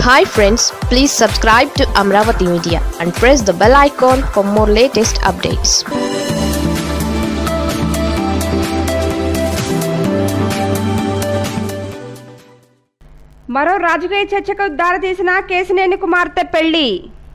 hi friends please subscribe to Amaravati media and press the bell icon for more latest updates మరో రాజకీయ చర్చకు దారితీసిన కేసినేని కుమార్తె పెళ్లి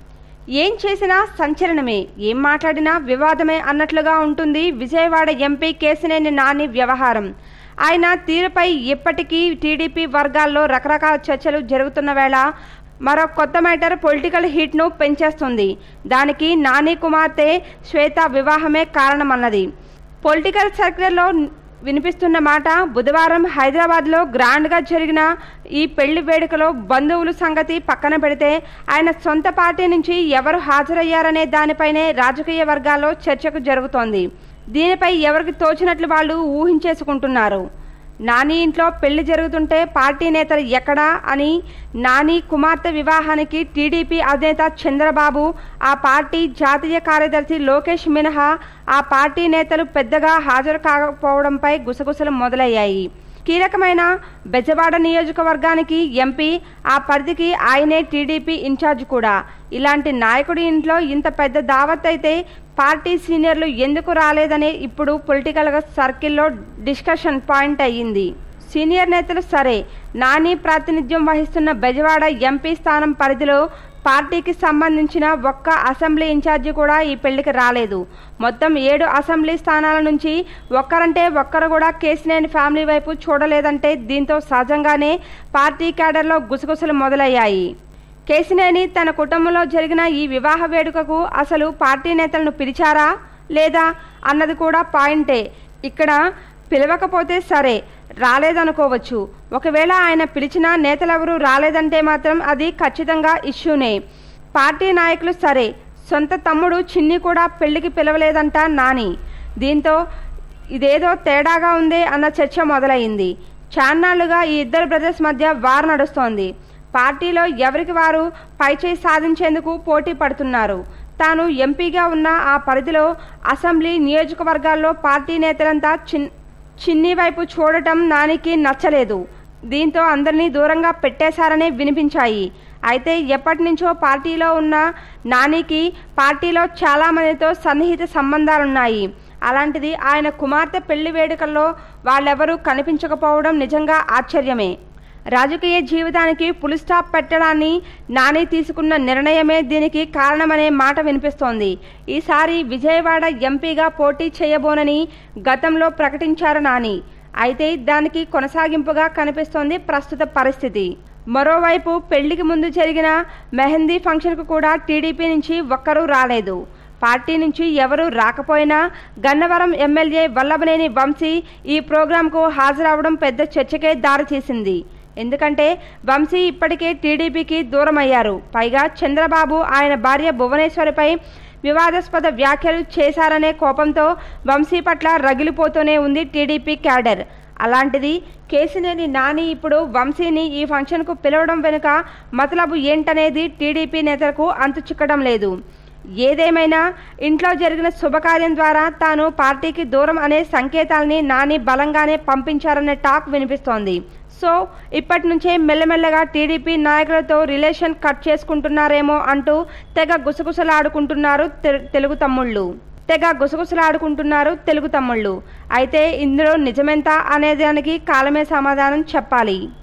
ఏం చేసినా సంచలనమే ఏం మాట్లాడినా వివాదమే అన్నట్లుగా ఉంటుంది విజయవాడ ఎంపీ కేసినేని నాని వ్యవహారం ఆయన తీరుపై ఇప్పటికీ టీడీపీ వర్గాల్లో రకరకాల చర్చలు జరుగుతున్న వేళ మరో కొత్త మ్యాటర్ పొలిటికల్ హీట్ను పెంచేస్తుంది దానికి నాని కుమార్తె శ్వేత వివాహమే కారణమన్నది పొలిటికల్ సర్కిల్లో వినిపిస్తున్న మాట బుధవారం హైదరాబాద్లో గ్రాండ్గా జరిగిన ఈ పెళ్లి వేడుకలో బంధువుల సంగతి పక్కన పెడితే ఆయన సొంత పార్టీ నుంచి ఎవరు హాజరయ్యారనే దానిపైనే రాజకీయ వర్గాల్లో చర్చకు జరుగుతోంది దీనిపై ఎవరికి తోచినట్లు వాళ్ళు ఊహించేసుకుంటున్నారు నాని ఇంట్లో పెళ్లి జరుగుతుంటే పార్టీ నేతలు ఎక్కడా అని నాని కుమార్తె వివాహానికి టీడీపీ అధినేత చంద్రబాబు ఆ పార్టీ జాతీయ కార్యదర్శి లోకేష్ మినహా ఆ పార్టీ నేతలు పెద్దగా హాజరు కాకపోవడంపై గుసగుసలు మొదలయ్యాయి కీలకమైన బెజవాడ నియోజకవర్గానికి ఎంపీ ఆ పరిధికి ఆయనే టీడీపీ ఇన్ఛార్జ్ కూడా ఇలాంటి నాయకుడి ఇంట్లో ఇంత పెద్ద దావత్ అయితే పార్టీ సీనియర్లు ఎందుకు రాలేదని ఇప్పుడు పొలిటికల్గా సర్కిల్లో డిస్కషన్ పాయింట్ అయ్యింది సీనియర్ నేతలు సరే నాని ప్రాతినిధ్యం వహిస్తున్న బెజవాడ ఎంపీ స్థానం పరిధిలో పార్టీకి సంబంధించిన ఒక్క అసెంబ్లీ ఇన్ఛార్జి కూడా ఈ పెళ్లికి రాలేదు మొత్తం ఏడు అసెంబ్లీ స్థానాల నుంచి ఒక్కరంటే ఒక్కరు కూడా కేసినేని ఫ్యామిలీ వైపు చూడలేదంటే దీంతో సహజంగానే పార్టీ క్యాడర్లో గుసగుసలు మొదలయ్యాయి కేసినేని తన కుటుంబంలో జరిగిన ఈ వివాహ వేడుకకు అసలు పార్టీ నేతలను పిలిచారా లేదా అన్నది కూడా పాయింటే ఇక్కడ పిలవకపోతే సరే రాలేదనుకోవచ్చు ఒకవేళ ఆయన పిలిచిన నేతలెవరూ రాలేదంటే మాత్రం అది ఖచ్చితంగా ఇష్యూనే పార్టీ నాయకులు సరే సొంత తమ్ముడు చిన్ని కూడా పెళ్లికి పిలవలేదంట నాని దీంతో ఇదేదో తేడాగా ఉందే అన్న చర్చ మొదలైంది చాన్నాళ్లుగా ఈ ఇద్దరు బ్రదర్స్ మధ్య వార్ నడుస్తోంది పార్టీలో ఎవరికి వారు పైచేయి సాధించేందుకు పోటీ పడుతున్నారు తాను ఎంపీగా ఉన్న ఆ పరిధిలో అసెంబ్లీ నియోజకవర్గాల్లో పార్టీ నేతలంతా చిన్ చిన్ని వైపు చూడటం నానికి నచ్చలేదు దీంతో అందరినీ దూరంగా పెట్టేశారనే వినిపించాయి అయితే ఎప్పటి నుంచో పార్టీలో ఉన్న నానికి పార్టీలో చాలామందితో సన్నిహిత సంబంధాలున్నాయి అలాంటిది ఆయన కుమార్తె పెళ్లి వేడుకల్లో వాళ్ళెవరూ కనిపించకపోవడం నిజంగా ఆశ్చర్యమే రాజకీయ జీవితానికి పులి స్టాప్ పెట్టడాన్ని నాని తీసుకున్న నిర్ణయమే దీనికి కారణమనే మాట వినిపిస్తోంది ఈసారి విజయవాడ ఎంపీగా పోటీ చేయబోనని గతంలో ప్రకటించారు నాని అయితే దానికి కొనసాగింపుగా కనిపిస్తోంది ప్రస్తుత పరిస్థితి మరోవైపు పెళ్లికి ముందు జరిగిన మెహందీ ఫంక్షన్కు కూడా టీడీపీ నుంచి ఒక్కరూ రాలేదు పార్టీ నుంచి ఎవరూ రాకపోయినా గన్నవరం ఎమ్మెల్యే వల్లభనేని వంశీ ఈ ప్రోగ్రాంకు హాజరవడం పెద్ద చర్చకే దారితీసింది ఎందుకంటే వంశీ ఇప్పటికే టీడీపీకి దూరమయ్యారు పైగా చంద్రబాబు ఆయన భార్య భువనేశ్వరిపై వివాదాస్పద వ్యాఖ్యలు చేశారనే కోపంతో వంశీ పట్ల రగిలిపోతూనే ఉంది టీడీపీ క్యాడర్ అలాంటిది కేసినేని నాని ఇప్పుడు వంశీని ఈ ఫంక్షన్కు పిలవడం వెనుక మతలబు ఏంటనేది టీడీపీ నేతలకు అంతు చిక్కడం లేదు ఏదేమైనా ఇంట్లో జరిగిన శుభకార్యం ద్వారా తాను పార్టీకి దూరం అనే సంకేతాల్ని నాని బలంగానే పంపించారనే టాక్ వినిపిస్తోంది సో ఇప్పటి నుంచే మెల్లమెల్లగా టీడీపీ నాయకులతో రిలేషన్ కట్ చేసుకుంటున్నారేమో అంటూ తెగ గుసగుసలాడుకుంటున్నారు తెలుగు తమ్ముళ్ళు తెగ గుసగుసలాడుకుంటున్నారు తెలుగు తమ్ముళ్ళు అయితే ఇందులో నిజమెంత అనే దానికి కాలమే సమాధానం చెప్పాలి